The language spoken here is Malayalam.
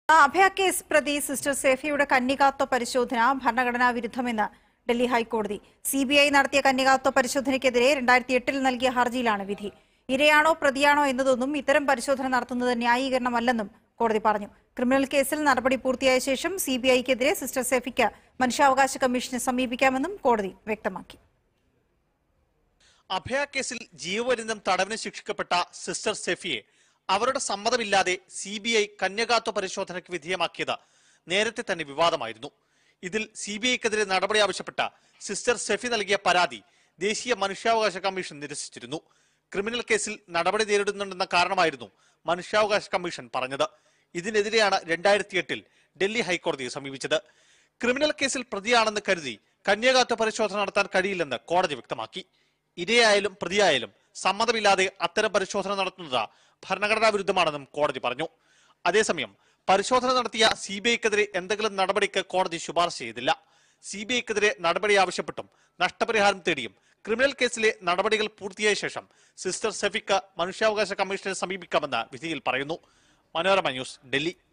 അഭയ കേസ് പ്രതി സിസ്റ്റർ സേഫിയുടെ കന്യകാത്വ പരിശോധന ഭരണഘടനാ വിരുദ്ധമെന്ന് ഡൽഹി ഹൈക്കോടതി സി ബി ഐ നടത്തിയ കന്യകാത്വ പരിശോധനയ്ക്കെതിരെ രണ്ടായിരത്തി എട്ടിൽ നൽകിയ ഹർജിയിലാണ് വിധി ഇരയാണോ പ്രതിയാണോ എന്നതൊന്നും ഇത്തരം പരിശോധന നടത്തുന്നത് ന്യായീകരണമല്ലെന്നും കോടതി പറഞ്ഞു ക്രിമിനൽ കേസിൽ നടപടി പൂർത്തിയായ ശേഷം സി ബി ഐക്കെതിരെ സിസ്റ്റർ സേഫിക്ക് മനുഷ്യാവകാശ കമ്മീഷനെ സമീപിക്കാമെന്നും കോടതി വ്യക്തമാക്കി അഭയ കേസിൽ ജീവപര്യന്തം തടവിന് ശിക്ഷിക്കപ്പെട്ട സിസ്റ്റർ സെഫിയെ അവരുടെ സമ്മതമില്ലാതെ സി ബി ഐ കന്യകാത്വ പരിശോധനയ്ക്ക് വിധേയമാക്കിയത് നേരത്തെ തന്നെ വിവാദമായിരുന്നു ഇതിൽ സി ബി ഐക്കെതിരെ നടപടി ആവശ്യപ്പെട്ട സിസ്റ്റർ സെഫി നൽകിയ പരാതി ദേശീയ മനുഷ്യാവകാശ കമ്മീഷൻ നിരസിച്ചിരുന്നു ക്രിമിനൽ കേസിൽ നടപടി നേരിടുന്നുണ്ടെന്ന കാരണമായിരുന്നു മനുഷ്യാവകാശ കമ്മീഷൻ പറഞ്ഞത് ഇതിനെതിരെയാണ് രണ്ടായിരത്തി എട്ടിൽ ഡൽഹി ഹൈക്കോടതിയെ സമീപിച്ചത് ക്രിമിനൽ കേസിൽ പ്രതിയാണെന്ന് കരുതി കന്യകാത്വ പരിശോധന നടത്താൻ കഴിയില്ലെന്ന് കോടതി വ്യക്തമാക്കി ഇരയായാലും പ്രതിയായാലും സമ്മതമില്ലാതെ അത്തരം പരിശോധന നടത്തുന്നത് ഭരണഘടനാ വിരുദ്ധമാണെന്നും കോടതി പറഞ്ഞു അതേസമയം പരിശോധന നടത്തിയ സി ബി ഐക്കെതിരെ എന്തെങ്കിലും നടപടിക്ക് കോടതി ശുപാർശ ചെയ്തില്ല സി ബി ഐക്കെതിരെ നടപടി ആവശ്യപ്പെട്ടും നഷ്ടപരിഹാരം തേടിയും ക്രിമിനൽ കേസിലെ നടപടികൾ പൂർത്തിയായ ശേഷം സിസ്റ്റർ സെഫിക്ക് മനുഷ്യാവകാശ കമ്മീഷനെ സമീപിക്കാമെന്ന് വിധിയിൽ പറയുന്നു മനോരമ ന്യൂസ് ഡൽഹി